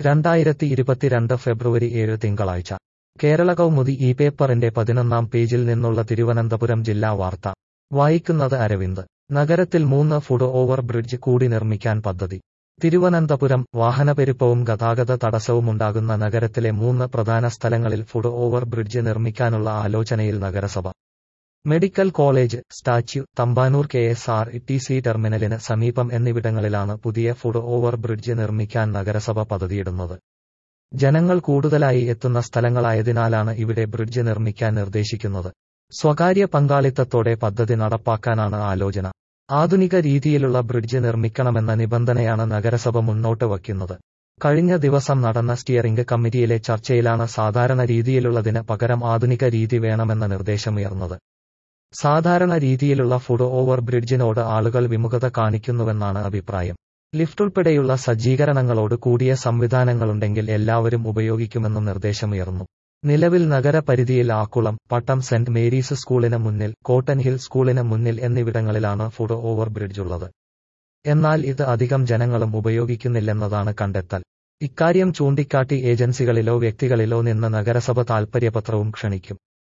രണ്ടായിരത്തി ഇരുപത്തിരണ്ട് ഫെബ്രുവരി ഏഴ് തിങ്കളാഴ്ച കേരള കൗമുദി ഈ പേപ്പറിന്റെ പതിനൊന്നാം പേജിൽ നിന്നുള്ള തിരുവനന്തപുരം ജില്ലാ വാർത്ത വായിക്കുന്നത് അരവിന്ദ് നഗരത്തിൽ മൂന്ന് ഫുട് ഓവർ ബ്രിഡ്ജ് കൂടി നിർമ്മിക്കാൻ പദ്ധതി തിരുവനന്തപുരം വാഹനപ്പെരുപ്പവും ഗതാഗത തടസ്സവുമുണ്ടാകുന്ന നഗരത്തിലെ മൂന്ന് പ്രധാന സ്ഥലങ്ങളിൽ ഫുട് ഓവർ ബ്രിഡ്ജ് നിർമ്മിക്കാനുള്ള ആലോചനയിൽ നഗരസഭ medical college statue Thampanoor K S R T C ടെർമിനലിന് സമീപം എന്നിവിടങ്ങളിലാണ് പുതിയ ഫുട് ഓവർ ബ്രിഡ്ജ് നിർമ്മിക്കാൻ നഗരസഭ പദ്ധതിയിടുന്നത് ജനങ്ങൾ കൂടുതലായി എത്തുന്ന സ്ഥലങ്ങളായതിനാലാണ് ഇവിടെ ബ്രിഡ്ജ് നിർമ്മിക്കാൻ നിർദ്ദേശിക്കുന്നത് സ്വകാര്യ പങ്കാളിത്തത്തോടെ പദ്ധതി നടപ്പാക്കാനാണ് ആലോചന ആധുനിക രീതിയിലുള്ള ബ്രിഡ്ജ് നിർമ്മിക്കണമെന്ന നിബന്ധനയാണ് നഗരസഭ മുന്നോട്ട് വയ്ക്കുന്നത് കഴിഞ്ഞ ദിവസം നടന്ന സ്റ്റിയറിംഗ് കമ്മിറ്റിയിലെ ചർച്ചയിലാണ് സാധാരണ രീതിയിലുള്ളതിന് പകരം ആധുനിക രീതി വേണമെന്ന നിർദ്ദേശമുയർന്നത് സാധാരണ രീതിയിലുള്ള ഫുട് ഓവർ ബ്രിഡ്ജിനോട് ആളുകൾ വിമുഖത കാണിക്കുന്നുവെന്നാണ് അഭിപ്രായം ലിഫ്റ്റ് ഉൾപ്പെടെയുള്ള സജ്ജീകരണങ്ങളോട് കൂടിയ സംവിധാനങ്ങളുണ്ടെങ്കിൽ എല്ലാവരും ഉപയോഗിക്കുമെന്നും നിർദ്ദേശമുയർന്നു നിലവിൽ നഗരപരിധിയിൽ ആക്കുളം പട്ടം സെന്റ് മേരീസ് സ്കൂളിന് മുന്നിൽ കോട്ടൺ ഹിൽ സ്കൂളിന് മുന്നിൽ എന്നിവിടങ്ങളിലാണ് ഫുട് ഓവർ ബ്രിഡ്ജുള്ളത് എന്നാൽ ഇത് അധികം ജനങ്ങളും ഉപയോഗിക്കുന്നില്ലെന്നതാണ് കണ്ടെത്തൽ ഇക്കാര്യം ചൂണ്ടിക്കാട്ടി ഏജൻസികളിലോ വ്യക്തികളിലോ നിന്ന് നഗരസഭ താൽപര്യപത്രവും ക്ഷണിക്കും